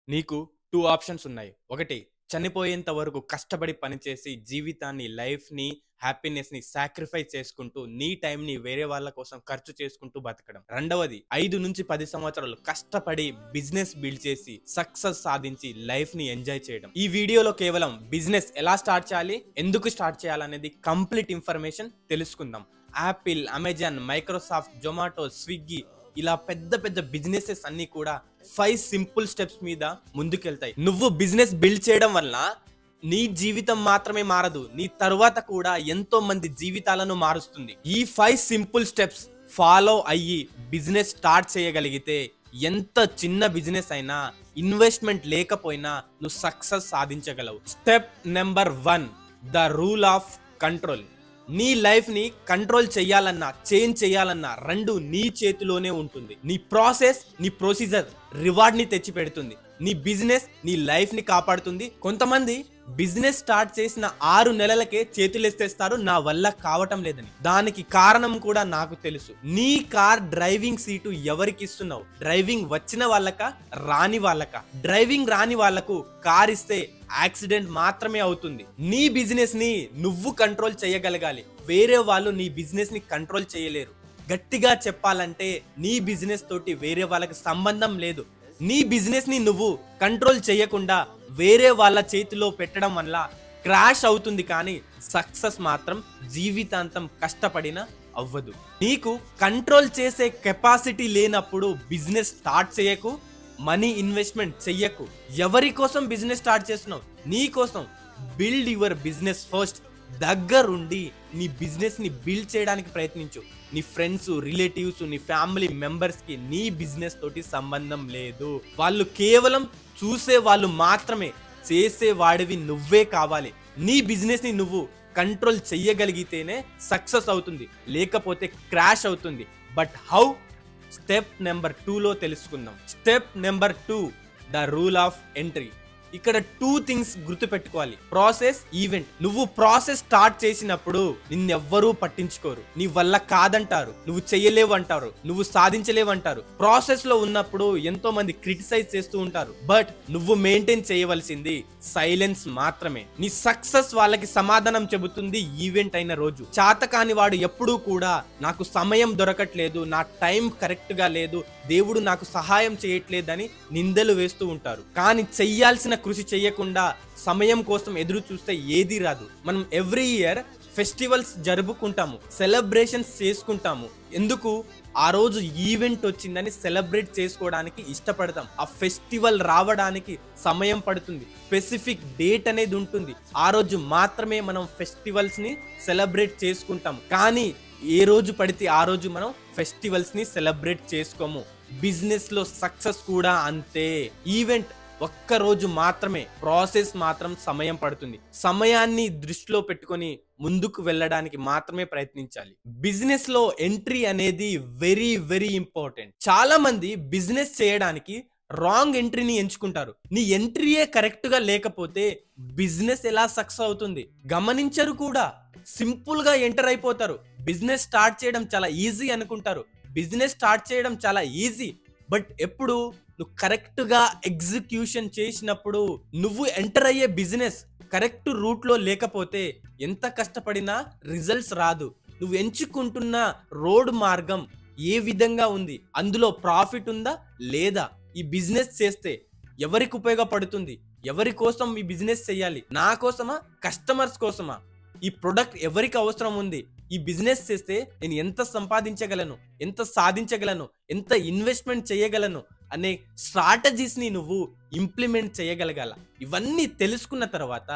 నీకు two options ఉన్నాయి ఒకటి చనిపోయేంత వరకు కష్టపడి పనిచేసి జీవితాన్ని లైఫ్ని హ్యాపీనెస్ని సాక్రిఫైస్ చేసుకుంటూ నీ టైంని వేరే వాళ్ళ కోసం ఖర్చు చేసుకుంటూ బతకడం రెండవది ఐదు నుంచి పది సంవత్సరాలు కష్టపడి బిజినెస్ బిల్డ్ చేసి సక్సెస్ సాధించి లైఫ్ని ఎంజాయ్ చేయడం ఈ వీడియోలో కేవలం బిజినెస్ ఎలా స్టార్ట్ చేయాలి ఎందుకు స్టార్ట్ చేయాలనేది కంప్లీట్ ఇన్ఫర్మేషన్ తెలుసుకుందాం Apple Amazon Microsoft Zomato Swiggy ఇలా పెద్ద పెద్ద బిజినెసెస్ అన్ని కూడా ఫైవ్ సింపుల్ స్టెప్స్ మీద ముందుకెళ్తాయి నువ్వు బిజినెస్ బిల్డ్ చేయడం వల్ల నీ జీవితం మాత్రమే మారదు నీ తరువాత కూడా ఎంతో మంది జీవితాలను మారుస్తుంది ఈ ఫైవ్ సింపుల్ స్టెప్స్ ఫాలో అయ్యి బిజినెస్ స్టార్ట్ చేయగలిగితే ఎంత చిన్న బిజినెస్ అయినా ఇన్వెస్ట్మెంట్ లేకపోయినా నువ్వు సక్సెస్ సాధించగలవు step number one the rule of control నీ లైఫ్ ని కంట్రోల్ చేయాలన్నా చేంజ్ చేయాలన్నా రెండు నీ చేతిలోనే ఉంటుంది నీ ప్రాసెస్ నీ ప్రొసీజర్ రివార్డ్ ని తెచ్చి పెడుతుంది నీ బిజినెస్ నీ లైఫ్ ని కాపాడుతుంది కొంతమంది బిజినెస్ స్టార్ట్ చేసిన ఆరు నెలలకే చేతులెత్తేస్తారు నా వల్ల కావటం లేదని దానికి కారణం కూడా నాకు తెలుసు నీ కార్ డ్రైవింగ్ సీటు ఎవరికి ఇస్తున్నావు డ్రైవింగ్ వచ్చిన వాళ్ళక రాని వాళ్ళక డ్రైవింగ్ రాని వాళ్ళకు కార్ ఇస్తే యాక్సిడెంట్ మాత్రమే అవుతుంది నీ బిజినెస్ ని నువ్వు కంట్రోల్ చేయగలగాలి వేరే వాళ్ళు నీ బిజినెస్ ని కంట్రోల్ చేయలేరు గట్టిగా చెప్పాలంటే నీ బిజినెస్ తోటి వేరే వాళ్ళకి సంబంధం లేదు నీ బిజినెస్ ని నువ్వు కంట్రోల్ చేయకుండా వేరే వాళ్ళ చేతిలో పెట్టడం వల్ల క్రాష్ అవుతుంది కానీ సక్సెస్ మాత్రం జీవితాంతం కష్టపడినా అవ్వదు నీకు కంట్రోల్ చేసే కెపాసిటీ లేనప్పుడు బిజినెస్ స్టార్ట్ చేయకు మనీ ఇన్వెస్ట్మెంట్ చెయ్యకు ఎవరి కోసం బిజినెస్ స్టార్ట్ చేస్తున్నావు నీ కోసం బిల్డ్ యువర్ బిజినెస్ ఫస్ట్ దగ్గరుండి నీ బిజినెస్ ని బిల్డ్ చేయడానికి ప్రయత్నించు నీ ఫ్రెండ్స్ రిలేటివ్స్ నీ ఫ్యామిలీ మెంబర్స్ కి నీ బిజినెస్ తోటి సంబంధం లేదు వాళ్ళు కేవలం చూసే వాళ్ళు మాత్రమే చేసే వాడివి నువ్వే కావాలి నీ బిజినెస్ ని నువ్వు కంట్రోల్ చెయ్యగలిగితేనే సక్సెస్ అవుతుంది లేకపోతే క్రాష్ అవుతుంది బట్ హౌ స్టెప్ నెంబర్ టూలో తెలుసుకుందాం step number two the rule of entry ఇక్కడ టూ థింగ్స్ గుర్తుపెట్టుకోవాలి ప్రాసెస్ ఈవెంట్ నువ్వు ప్రాసెస్ స్టార్ట్ చేసినప్పుడు నిన్నెవ్వరూ పట్టించుకోరు నీ వల్ల కాదంటారు నువ్వు చెయ్యలేవు అంటారు నువ్వు సాధించలేవు అంటారు ప్రాసెస్ లో ఉన్నప్పుడు ఎంతో మంది క్రిటిసైజ్ చేస్తూ ఉంటారు బట్ నువ్వు మెయింటైన్ చేయవలసింది సైలెన్స్ మాత్రమే నీ సక్సెస్ వాళ్ళకి సమాధానం చెబుతుంది ఈవెంట్ అయిన రోజు చాతకాని వాడు ఎప్పుడూ కూడా నాకు సమయం దొరకట్లేదు నా టైం కరెక్ట్ గా లేదు దేవుడు నాకు సహాయం చేయట్లేదని నిందలు వేస్తూ ఉంటారు కానీ చెయ్యాల్సిన కృషి చెయ్యకుండా సమయం కోసం ఎదురు చూస్తే ఏది రాదు మనం ఎవ్రీ ఇయర్ ఫెస్టివల్స్ జరుపుకుంటాము సెలబ్రేషన్స్ చేసుకుంటాము ఎందుకు ఆ రోజు ఈవెంట్ వచ్చిందని సెలబ్రేట్ చేసుకోవడానికి ఇష్టపడతాం ఆ ఫెస్టివల్ రావడానికి సమయం పడుతుంది స్పెసిఫిక్ డేట్ అనేది ఉంటుంది ఆ రోజు మాత్రమే మనం ఫెస్టివల్స్ ని సెలబ్రేట్ చేసుకుంటాం కానీ ఏ రోజు పడితే ఆ రోజు మనం ఫెస్టివల్స్ ని సెలబ్రేట్ చేసుకోము బిజినెస్ లో సక్సెస్ కూడా అంతే ఈవెంట్ ఒక్క రోజు మాత్రమే ప్రాసెస్ మాత్రం సమయం పడుతుంది సమయాన్ని దృష్టిలో పెట్టుకొని ముందుకు వెళ్ళడానికి మాత్రమే ప్రయత్నించాలి బిజినెస్ లో ఎంట్రీ అనేది వెరీ వెరీ ఇంపార్టెంట్ చాలా మంది బిజినెస్ చేయడానికి రాంగ్ ఎంట్రీని ఎంచుకుంటారు నీ ఎంట్రీయే కరెక్ట్ గా లేకపోతే బిజినెస్ ఎలా సక్సెస్ అవుతుంది గమనించరు కూడా సింపుల్ గా ఎంటర్ అయిపోతారు బిజినెస్ స్టార్ట్ చేయడం చాలా ఈజీ అనుకుంటారు బిజినెస్ స్టార్ట్ చేయడం చాలా ఈజీ బట్ ఎప్పుడు నువ్వు కరెక్ట్ గా ఎగ్జిక్యూషన్ చేసినప్పుడు నువ్వు ఎంటర్ అయ్యే బిజినెస్ కరెక్ట్ రూట్ లో లేకపోతే ఎంత కష్టపడినా రిజల్ట్స్ రాదు నువ్వు ఎంచుకుంటున్న రోడ్ మార్గం ఏ విధంగా ఉంది అందులో ప్రాఫిట్ ఉందా లేదా ఈ బిజినెస్ చేస్తే ఎవరికి ఉపయోగపడుతుంది ఎవరి కోసం ఈ బిజినెస్ చేయాలి నా కోసమా కస్టమర్స్ కోసమా ఈ ప్రొడక్ట్ ఎవరికి అవసరం ఉంది ఈ బిజినెస్ చేస్తే నేను ఎంత సంపాదించగలను ఎంత సాధించగలను ఎంత ఇన్వెస్ట్మెంట్ చేయగలను అనే స్ట్రాటజీస్ ని నువ్వు ఇంప్లిమెంట్ చేయగలగాల ఇవన్నీ తెలుసుకున్న తర్వాత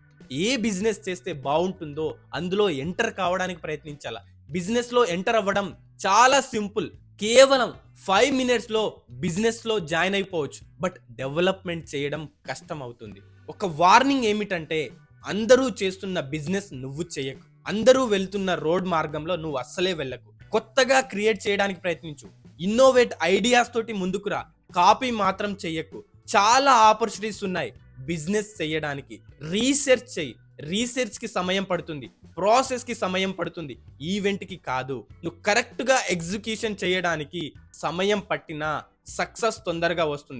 ఏ బిజినెస్ చేస్తే బాగుంటుందో అందులో ఎంటర్ కావడానికి ప్రయత్నించాల బిజినెస్ లో ఎంటర్ అవ్వడం చాలా సింపుల్ కేవలం ఫైవ్ మినిట్స్ లో బిజినెస్ లో జాయిన్ అయిపోవచ్చు బట్ డెవలప్మెంట్ చేయడం కష్టం అవుతుంది ఒక వార్నింగ్ ఏమిటంటే అందరూ చేస్తున్న బిజినెస్ నువ్వు చేయకు అందరూ వెళ్తున్న రోడ్ మార్గంలో నువ్వు అస్సలే వెళ్ళకు కొత్తగా క్రియేట్ చేయడానికి ప్రయత్నించు ఇన్నోవేట్ ఐడియాస్ తోటి ముందుకురా కాపీ మాత్రం చెయ్యకు చాలా ఆపర్చునిటీస్ ఉన్నాయి బిజినెస్ చేయడానికి రీసెర్చ్ చెయ్యి రీసెర్చ్ కి సమయం పడుతుంది ప్రాసెస్ కి సమయం పడుతుంది ఈవెంట్ కి కాదు నువ్వు కరెక్ట్ గా ఎగ్జిక్యూషన్ చేయడానికి సమయం పట్టినా సక్సెస్ తొందరగా వస్తుంది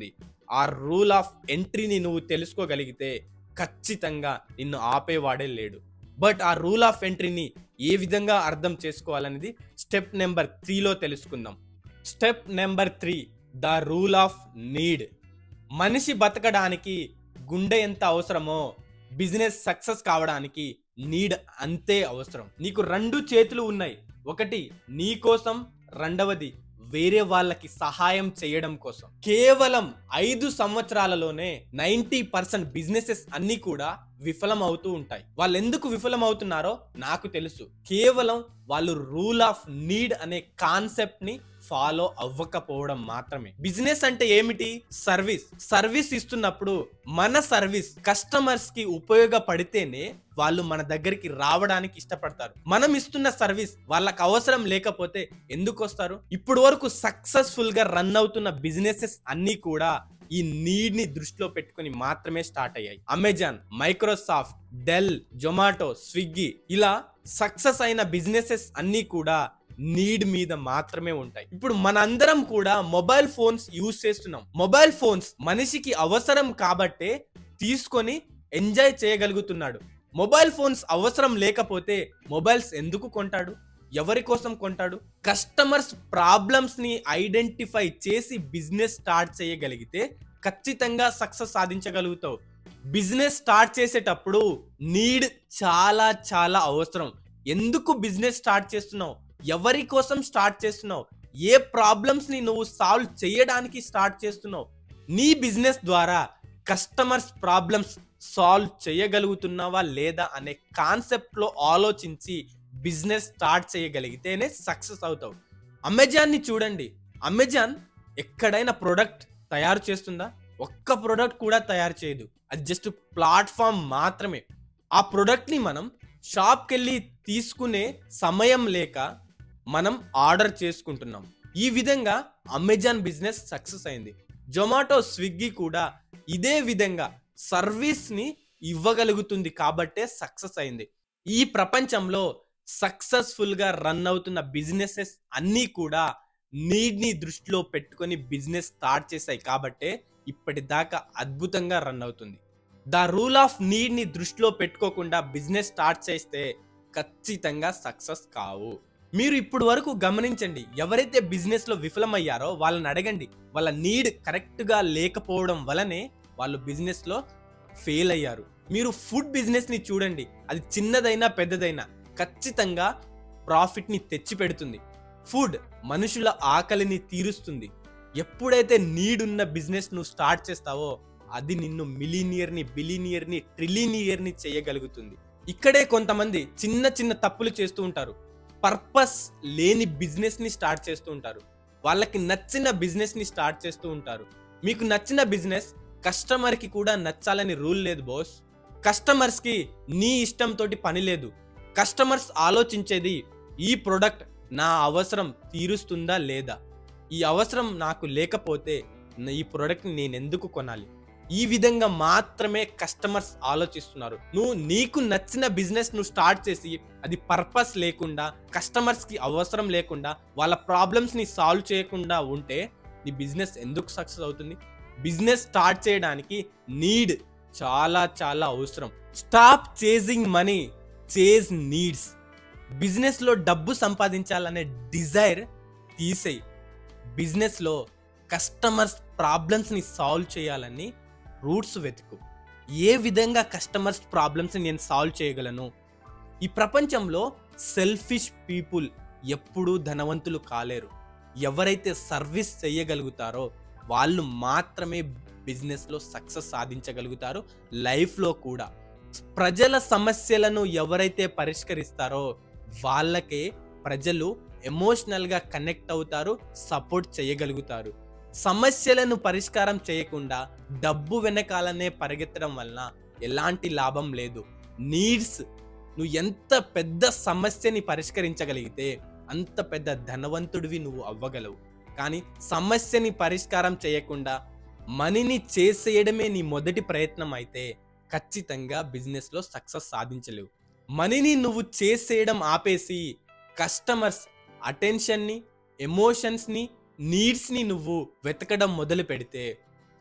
ఆ రూల్ ఆఫ్ ఎంట్రీని నువ్వు తెలుసుకోగలిగితే ఖచ్చితంగా నిన్ను ఆపేవాడే లేడు బట్ ఆ రూల్ ఆఫ్ ఎంట్రీని ఏ విధంగా అర్థం చేసుకోవాలనేది స్టెప్ నెంబర్ త్రీలో తెలుసుకుందాం step number three the rule of need మనిషి బతకడానికి గుండె ఎంత అవసరమో బిజినెస్ సక్సెస్ కావడానికి నీడ్ అంతే అవసరం నీకు రెండు చేతులు ఉన్నాయి ఒకటి నీ కోసం రెండవది వేరే వాళ్ళకి సహాయం చేయడం కోసం కేవలం ఐదు సంవత్సరాలలోనే నైంటీ పర్సెంట్ బిజినెసెస్ అన్ని కూడా విఫలం అవుతూ ఉంటాయి వాళ్ళు ఎందుకు విఫలం అవుతున్నారో నాకు తెలుసు కేవలం వాళ్ళు రూల్ ఆఫ్ నీడ్ అనే కాన్సెప్ట్ ని ఫాలో అవ్వకపోవడం మాత్రమే బిజినెస్ అంటే ఏమిటి సర్వీస్ సర్వీస్ ఇస్తున్నప్పుడు మన సర్వీస్ కస్టమర్స్ కి ఉపయోగపడితేనే వాళ్ళు మన దగ్గరికి రావడానికి ఇష్టపడతారు మనం ఇస్తున్న సర్వీస్ వాళ్ళకి అవసరం లేకపోతే ఎందుకు వస్తారు ఇప్పుడు వరకు సక్సెస్ఫుల్ గా రన్ అవుతున్న బిజినెసెస్ అన్ని కూడా ఈ నీడ్ ని దృష్టిలో పెట్టుకొని మాత్రమే స్టార్ట్ అయ్యాయి Amazon Microsoft Dell Zomato Swiggy ఇలా సక్సెస్ అయిన బిజినెసెస్ అన్ని కూడా నీడ్ మీద మాత్రమే ఉంటాయి ఇప్పుడు మనందరం కూడా మొబైల్ ఫోన్స్ యూజ్ చేస్తున్నాం మొబైల్ ఫోన్స్ మనిషికి అవసరం కాబట్టే తీసుకొని ఎంజాయ్ చేయగలుగుతున్నాడు మొబైల్ ఫోన్స్ అవసరం లేకపోతే మొబైల్స్ ఎందుకు కొంటాడు ఎవరి కోసం కొంటాడు కస్టమర్స్ ప్రాబ్లమ్స్ ని ఐడెంటిఫై చేసి బిజినెస్ స్టార్ట్ చేయగలిగితే ఖచ్చితంగా సక్సెస్ సాధించగలుగుతావు బిజినెస్ స్టార్ట్ చేసేటప్పుడు నీడ్ చాలా చాలా అవసరం ఎందుకు బిజినెస్ స్టార్ట్ చేస్తున్నావు ఎవరి కోసం స్టార్ట్ చేస్తున్నావు ఏ ప్రాబ్లమ్స్ ని నువ్వు సాల్వ్ చేయడానికి స్టార్ట్ చేస్తున్నావు నీ బిజినెస్ ద్వారా కస్టమర్స్ ప్రాబ్లమ్స్ సాల్వ్ చేయగలుగుతున్నావా లేదా అనే కాన్సెప్ట్ లో ఆలోచించి బిజినెస్ స్టార్ట్ చేయగలిగితేనే సక్సెస్ అవుతావు అమెజాన్ని చూడండి అమెజాన్ ఎక్కడైనా ప్రొడక్ట్ తయారు చేస్తుందా ఒక్క ప్రొడక్ట్ కూడా తయారు చేయదు అది జస్ట్ ప్లాట్ఫామ్ మాత్రమే ఆ ప్రొడక్ట్ని మనం షాప్కి వెళ్ళి తీసుకునే సమయం లేక మనం ఆర్డర్ చేసుకుంటున్నాం ఈ విధంగా అమెజాన్ బిజినెస్ సక్సెస్ అయింది జొమాటో స్విగ్గీ కూడా ఇదే విధంగా సర్వీస్ని ఇవ్వగలుగుతుంది కాబట్టే సక్సెస్ అయింది ఈ ప్రపంచంలో సక్సెస్ఫుల్గా రన్ అవుతున్న బిజినెసెస్ అన్నీ కూడా నీడ్ని దృష్టిలో పెట్టుకొని బిజినెస్ స్టార్ట్ చేశాయి కాబట్టే ఇప్పటిదాకా అద్భుతంగా రన్ అవుతుంది ద రూల్ ఆఫ్ నీడ్ని దృష్టిలో పెట్టుకోకుండా బిజినెస్ స్టార్ట్ చేస్తే ఖచ్చితంగా సక్సెస్ కావు మీరు ఇప్పుడు వరకు గమనించండి ఎవరైతే బిజినెస్ లో విఫలమయ్యారో వాళ్ళని అడగండి వాళ్ళ నీడ్ కరెక్ట్ గా లేకపోవడం వలనే వాళ్ళు బిజినెస్ లో ఫెయిల్ అయ్యారు మీరు ఫుడ్ బిజినెస్ ని చూడండి అది చిన్నదైనా పెద్దదైనా ఖచ్చితంగా ప్రాఫిట్ ని తెచ్చి పెడుతుంది ఫుడ్ మనుషుల ఆకలిని తీరుస్తుంది ఎప్పుడైతే నీడ్ ఉన్న బిజినెస్ నువ్వు స్టార్ట్ చేస్తావో అది నిన్ను మిలీనియర్ని బిలీనియర్ని ట్రిలీనియర్ని చేయగలుగుతుంది ఇక్కడే కొంతమంది చిన్న చిన్న తప్పులు చేస్తూ ఉంటారు పర్పస్ లేని బిజినెస్ ని స్టార్ట్ చేస్తూ ఉంటారు వాళ్ళకి నచ్చిన బిజినెస్ ని స్టార్ట్ చేస్తూ ఉంటారు మీకు నచ్చిన బిజినెస్ కస్టమర్ కి కూడా నచ్చాలని రూల్ లేదు బాస్ కస్టమర్స్ కి నీ ఇష్టంతో పని లేదు కస్టమర్స్ ఆలోచించేది ఈ ప్రొడక్ట్ నా అవసరం తీరుస్తుందా లేదా ఈ అవసరం నాకు లేకపోతే న- ఈ ప్రోడక్ట్ నేను ఎందుకు కొనాలి ఈ విధంగా మాత్రమే కస్టమర్స్ ఆలోచిస్తున్నారు నువ్వు నీకు నచ్చిన బిజినెస్ నువ్వు స్టార్ట్ చేసి అది పర్పస్ లేకుండా కస్టమర్స్ కి అవసరం లేకుండా వాళ్ళ ప్రాబ్లమ్స్ ని సాల్వ్ చేయకుండా ఉంటే నీ బిజినెస్ ఎందుకు సక్సెస్ అవుతుంది బిజినెస్ స్టార్ట్ చేయడానికి నీడ్ చాలా చాలా అవసరం stop chasing money chase needs business లో డబ్బు సంపాదించాలనే డిజైర్ తీసేయి బిజినెస్ లో కస్టమర్స్ ప్రాబ్లమ్స్ ని సాల్వ్ చేయాలని రూట్స్ వెతుకు ఏ విధంగా కస్టమర్స్ ప్రాబ్లమ్స్ నేను సాల్వ్ చేయగలను ఈ ప్రపంచంలో సెల్ఫిష్ పీపుల్ ఎప్పుడూ ధనవంతులు కాలేరు ఎవరైతే సర్వీస్ చేయగలుగుతారో వాళ్ళు మాత్రమే బిజినెస్లో సక్సెస్ సాధించగలుగుతారు లైఫ్లో కూడా ప్రజల సమస్యలను ఎవరైతే పరిష్కరిస్తారో వాళ్ళకే ప్రజలు ఎమోషనల్గా కనెక్ట్ అవుతారు సపోర్ట్ చేయగలుగుతారు సమస్యలను పరిష్కారం చేయకుండా డబ్బు వెనకాలనే పరిగెత్తడం వలన ఎలాంటి లాభం లేదు నీడ్స్ నువ్వు ఎంత పెద్ద సమస్యని పరిష్కరించగలిగితే అంత పెద్ద ధనవంతుడివి నువ్వు అవ్వగలవు కానీ సమస్యని పరిష్కారం చేయకుండా మనీని చేసేయడమే నీ మొదటి ప్రయత్నం అయితే ఖచ్చితంగా బిజినెస్లో సక్సెస్ సాధించలేవు మనీని నువ్వు చేసేయడం ఆపేసి కస్టమర్స్ అటెన్షన్ని ఎమోషన్స్ని నీడ్స్ని నువ్వు వెతకడం మొదలు పెడితే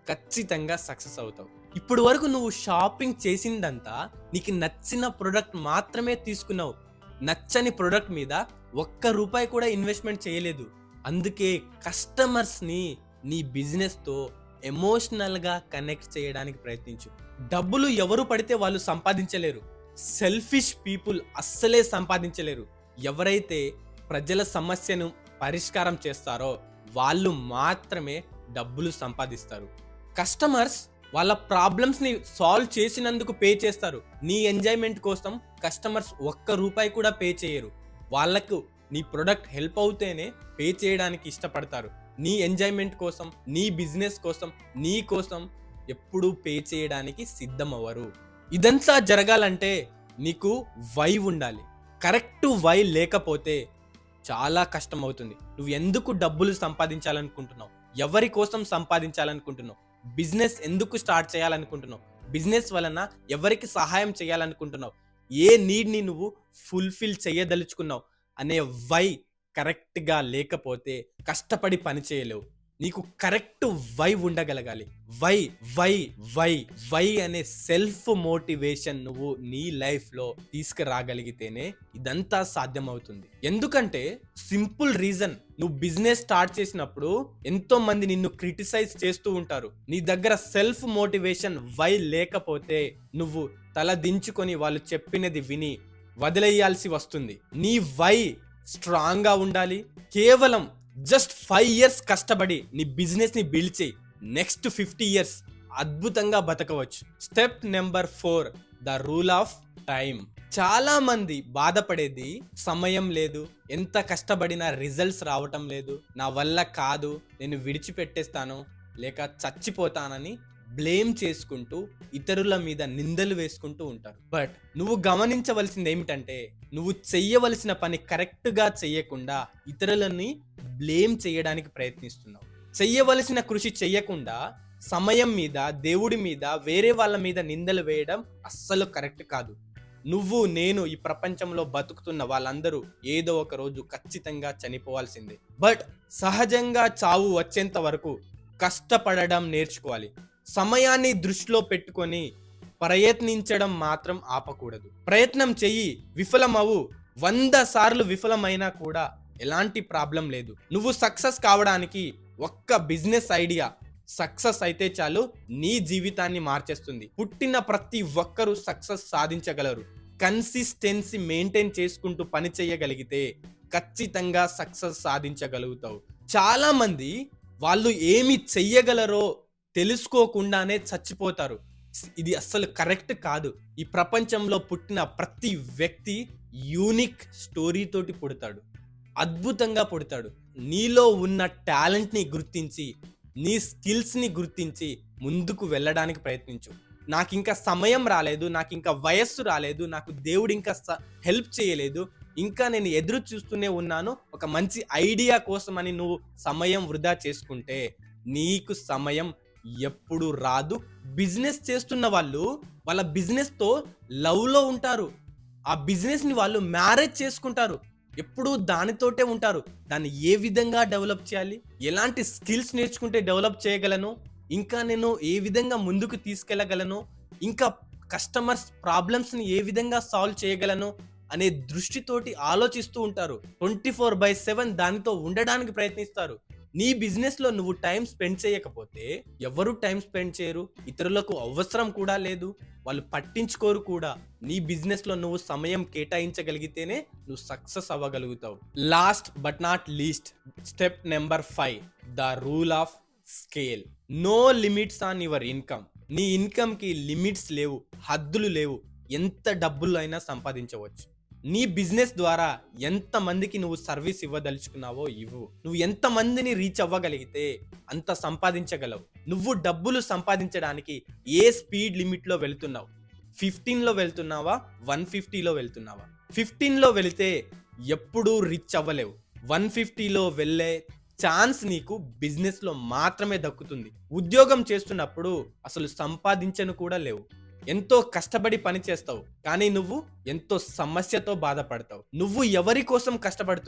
ఖచ్చితంగా సక్సెస్ అవుతావు ఇప్పుడు వరకు నువ్వు షాపింగ్ చేసిందంతా నీకు నచ్చిన ప్రొడక్ట్ మాత్రమే తీసుకున్నావు నచ్చని ప్రొడక్ట్ మీద ఒక్క రూపాయి కూడా ఇన్వెస్ట్మెంట్ చేయలేదు అందుకే కస్టమర్స్ని నీ బిజినెస్తో ఎమోషనల్గా కనెక్ట్ చేయడానికి ప్రయత్నించు డబ్బులు ఎవరు పడితే వాళ్ళు సంపాదించలేరు సెల్ఫిష్ పీపుల్ అస్సలే సంపాదించలేరు ఎవరైతే ప్రజల సమస్యను పరిష్కారం చేస్తారో వాళ్ళు మాత్రమే డబ్బులు సంపాదిస్తారు కస్టమర్స్ వాళ్ళ ప్రాబ్లమ్స్ని సాల్వ్ చేసినందుకు పే చేస్తారు నీ ఎంజాయ్మెంట్ కోసం కస్టమర్స్ ఒక్క రూపాయి కూడా పే చేయరు వాళ్ళకు నీ ప్రొడక్ట్ హెల్ప్ అవుతేనే పే చేయడానికి ఇష్టపడతారు నీ ఎంజాయ్మెంట్ కోసం నీ బిజినెస్ కోసం నీ కోసం ఎప్పుడూ పే చేయడానికి సిద్ధం అవ్వరు ఇదంతా జరగాలంటే నీకు వై ఉండాలి కరెక్ట్ వై లేకపోతే చాలా కష్టం అవుతుంది నువ్వు ఎందుకు డబ్బులు సంపాదించాలనుకుంటున్నావు ఎవరి కోసం సంపాదించాలనుకుంటున్నావు బిజినెస్ ఎందుకు స్టార్ట్ చేయాలనుకుంటున్నావు బిజినెస్ వలన ఎవరికి సహాయం చేయాలనుకుంటున్నావు ఏ నీడ్ని నువ్వు ఫుల్ఫిల్ చేయదలుచుకున్నావు అనే వై కరెక్ట్గా లేకపోతే కష్టపడి పని చేయలేవు నీకు కరెక్ట్ వై ఉండగలగాలి వై వై వై వై అనే సెల్ఫ్ మోటివేషన్ నువ్వు నీ లైఫ్లో తీసుకురాగలిగితేనే ఇదంతా సాధ్యమవుతుంది ఎందుకంటే సింపుల్ రీజన్ నువ్వు బిజినెస్ స్టార్ట్ చేసినప్పుడు ఎంతో మంది నిన్ను క్రిటిసైజ్ చేస్తూ ఉంటారు నీ దగ్గర సెల్ఫ్ మోటివేషన్ వై లేకపోతే నువ్వు తల దించుకొని వాళ్ళు చెప్పినది విని వదిలేయాల్సి వస్తుంది నీ వై స్ట్రాంగ్ గా ఉండాలి కేవలం జస్ట్ ఫైవ్ ఇయర్స్ కష్టపడి నీ బిజినెస్ ని బిల్డ్ చేయి నెక్స్ట్ ఫిఫ్టీ ఇయర్స్ అద్భుతంగా బతకవచ్చు step number four the rule of time చాలా మంది బాధపడేది సమయం లేదు ఎంత కష్టపడినా రిజల్ట్స్ రావటం లేదు నా వల్ల కాదు నేను విడిచిపెట్టేస్తాను లేక చచ్చిపోతానని బ్లేమ్ చేసుకుంటూ ఇతరుల మీద నిందలు వేసుకుంటూ ఉంటారు బట్ నువ్వు గమనించవలసింది ఏమిటంటే నువ్వు చెయ్యవలసిన పని కరెక్ట్గా చెయ్యకుండా ఇతరులని బ్లేమ్ చేయడానికి ప్రయత్నిస్తున్నావు చెయ్యవలసిన కృషి చెయ్యకుండా సమయం మీద దేవుడి మీద వేరే వాళ్ళ మీద నిందలు వేయడం అస్సలు కరెక్ట్ కాదు నువ్వు నేను ఈ ప్రపంచంలో బతుకుతున్న వాళ్ళందరూ ఏదో ఒక రోజు ఖచ్చితంగా చనిపోవాల్సిందే బట్ సహజంగా చావు వచ్చేంత వరకు కష్టపడడం నేర్చుకోవాలి సమయాన్ని దృష్టిలో పెట్టుకొని ప్రయత్నించడం మాత్రం ఆపకూడదు ప్రయత్నం చెయ్యి విఫలమవు వంద సార్లు విఫలమైనా కూడా ఎలాంటి ప్రాబ్లం లేదు నువ్వు సక్సెస్ కావడానికి ఒక్క బిజినెస్ ఐడియా సక్సెస్ అయితే చాలు నీ జీవితాన్ని మార్చేస్తుంది పుట్టిన ప్రతి ఒక్కరూ సక్సెస్ సాధించగలరు కన్సిస్టెన్సీ మెయింటైన్ చేసుకుంటూ పని చేయగలిగితే ఖచ్చితంగా సక్సెస్ సాధించగలుగుతావు చాలా మంది వాళ్ళు ఏమి చెయ్యగలరో తెలుసుకోకుండానే చచ్చిపోతారు ఇది అస్సలు కరెక్ట్ కాదు ఈ ప్రపంచంలో పుట్టిన ప్రతి వ్యక్తి యూనిక్ స్టోరీ తోటి పుడతాడు అద్భుతంగా పుడతాడు నీలో ఉన్న టాలెంట్ని గుర్తించి నీ స్కిల్స్ని గుర్తించి ముందుకు వెళ్ళడానికి ప్రయత్నించు నాకు ఇంకా సమయం రాలేదు నాకు ఇంకా వయస్సు రాలేదు నాకు దేవుడు ఇంకా హెల్ప్ చేయలేదు ఇంకా నేను ఎదురు చూస్తూనే ఉన్నాను ఒక మంచి ఐడియా కోసమని నువ్వు సమయం వృధా చేసుకుంటే నీకు సమయం ఎప్పుడు రాదు బిజినెస్ చేస్తున్న వాళ్ళు వాళ్ళ బిజినెస్తో లవ్లో ఉంటారు ఆ బిజినెస్ని వాళ్ళు మ్యారేజ్ చేసుకుంటారు ఎప్పుడూ దానితోటే ఉంటారు దాన్ని ఏ విధంగా డెవలప్ చేయాలి ఎలాంటి స్కిల్స్ నేర్చుకుంటే డెవలప్ చేయగలను ఇంకా నేను ఏ విధంగా ముందుకు తీసుకెళ్ళగలను ఇంకా కస్టమర్స్ ప్రాబ్లమ్స్ని ఏ విధంగా సాల్వ్ చేయగలను అనే దృష్టితోటి ఆలోచిస్తూ ఉంటారు ట్వంటీ ఫోర్ బై సెవెన్ దానితో ఉండడానికి ప్రయత్నిస్తారు నీ బిజినెస్లో నువ్వు టైం స్పెండ్ చేయకపోతే ఎవరు టైం స్పెండ్ చేయరు ఇతరులకు అవసరం కూడా లేదు వాళ్ళు పట్టించుకోరు కూడా నీ బిజినెస్లో నువ్వు సమయం కేటాయించగలిగితేనే నువ్వు సక్సెస్ అవ్వగలుగుతావు last but not least step number five the rule of scale no limits on your income నీ ఇన్కమ్కి లిమిట్స్ లేవు హద్దులు లేవు ఎంత డబ్బులు అయినా సంపాదించవచ్చు నీ బిజినెస్ ద్వారా ఎంత మందికి నువ్వు సర్వీస్ ఇవ్వదలుచుకున్నావో ఇవ్వు నువ్వు ఎంత మందిని రీచ్ అవ్వగలిగితే అంత సంపాదించగలవు నువ్వు డబ్బులు సంపాదించడానికి ఏ స్పీడ్ లిమిట్లో వెళ్తున్నావు ఫిఫ్టీన్లో వెళ్తున్నావా వన్ ఫిఫ్టీలో వెళ్తున్నావా ఫిఫ్టీన్లో వెళితే ఎప్పుడూ రిచ్ అవ్వలేవు వన్ ఫిఫ్టీలో వెళ్ళే ఛాన్స్ నీకు బిజినెస్లో మాత్రమే దక్కుతుంది ఉద్యోగం చేస్తున్నప్పుడు అసలు సంపాదించను కూడా లేవు ఎంతో కష్టపడి పని చేస్తావు కానీ నువ్వు ఎంతో సమస్యతో బాధపడతావు నువ్వు ఎవరి కోసం కష్టపడుతున్నావు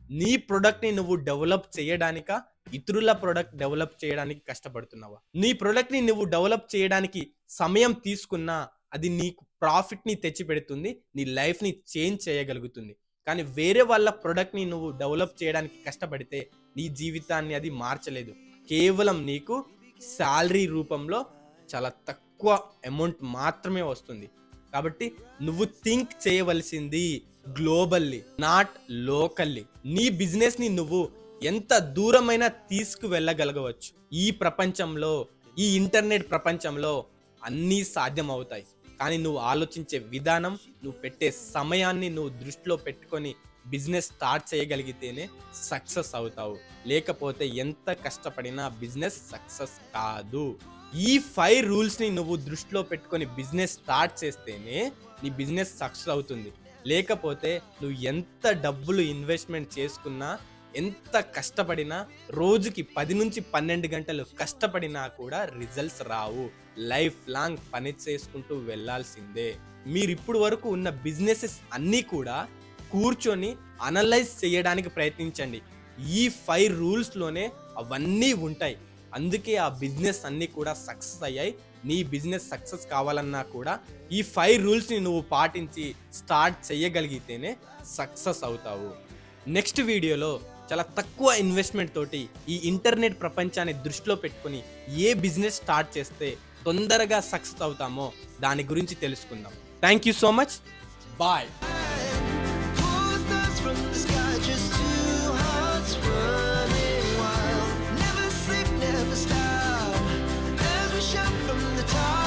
నీ ప్రొడక్ట్ని నువ్వు డెవలప్ చేయడానికా ఇతరుల ప్రొడక్ట్ డెవలప్ చేయడానికి కష్టపడుతున్నావా నీ ప్రొడక్ట్ని నువ్వు డెవలప్ చేయడానికి సమయం తీసుకున్నా అది నీకు ప్రాఫిట్ని తెచ్చి పెడుతుంది నీ లైఫ్ని చేంజ్ చేయగలుగుతుంది కానీ వేరే వాళ్ళ ప్రొడక్ట్ని నువ్వు డెవలప్ చేయడానికి కష్టపడితే నీ జీవితాన్ని అది మార్చలేదు కేవలం నీకు శాలరీ రూపంలో చాలా తక్కువ అమౌంట్ మాత్రమే వస్తుంది కాబట్టి నువ్వు థింక్ చేయవలసింది గ్లోబల్లీ నాట్ లోకల్లీ నీ బిజినెస్ ని నువ్వు ఎంత దూరమైనా తీసుకు వెళ్ళగలగవచ్చు ఈ ప్రపంచంలో ఈ ఇంటర్నెట్ ప్రపంచంలో అన్నీ సాధ్యం అవుతాయి కానీ నువ్వు ఆలోచించే విధానం నువ్వు పెట్టే సమయాన్ని నువ్వు దృష్టిలో పెట్టుకొని బిజినెస్ స్టార్ట్ చేయగలిగితేనే సక్సెస్ అవుతావు లేకపోతే ఎంత కష్టపడినా బిజినెస్ సక్సెస్ కాదు ఈ ఫైవ్ రూల్స్ ని నువ్వు దృష్టిలో పెట్టుకొని బిజినెస్ స్టార్ట్ చేస్తేనే నీ బిజినెస్ సక్సెస్ అవుతుంది లేకపోతే నువ్వు ఎంత డబ్బులు ఇన్వెస్ట్మెంట్ చేసుకున్నా ఎంత కష్టపడినా రోజుకి పది నుంచి పన్నెండు గంటలు కష్టపడినా కూడా రిజల్ట్స్ రావు లైఫ్ లాంగ్ పని చేసుకుంటూ వెళ్ళాల్సిందే మీరు ఇప్పుడు వరకు ఉన్న బిజినెసెస్ అన్నీ కూడా కూర్చొని అనలైజ్ చేయడానికి ప్రయత్నించండి ఈ ఫైవ్ రూల్స్లోనే అవన్నీ ఉంటాయి అందుకే ఆ బిజినెస్ అన్నీ కూడా సక్సెస్ అయ్యాయి నీ బిజినెస్ సక్సెస్ కావాలన్నా కూడా ఈ ఫైవ్ రూల్స్ని నువ్వు పాటించి స్టార్ట్ చేయగలిగితేనే సక్సెస్ అవుతావు నెక్స్ట్ వీడియోలో చాలా తక్కువ ఇన్వెస్ట్మెంట్ తోటి ఈ ఇంటర్నెట్ ప్రపంచాన్ని దృష్టిలో పెట్టుకొని ఏ బిజినెస్ స్టార్ట్ చేస్తే తొందరగా సక్సెస్ అవుతామో దాని గురించి తెలుసుకుందాం thank you so much bye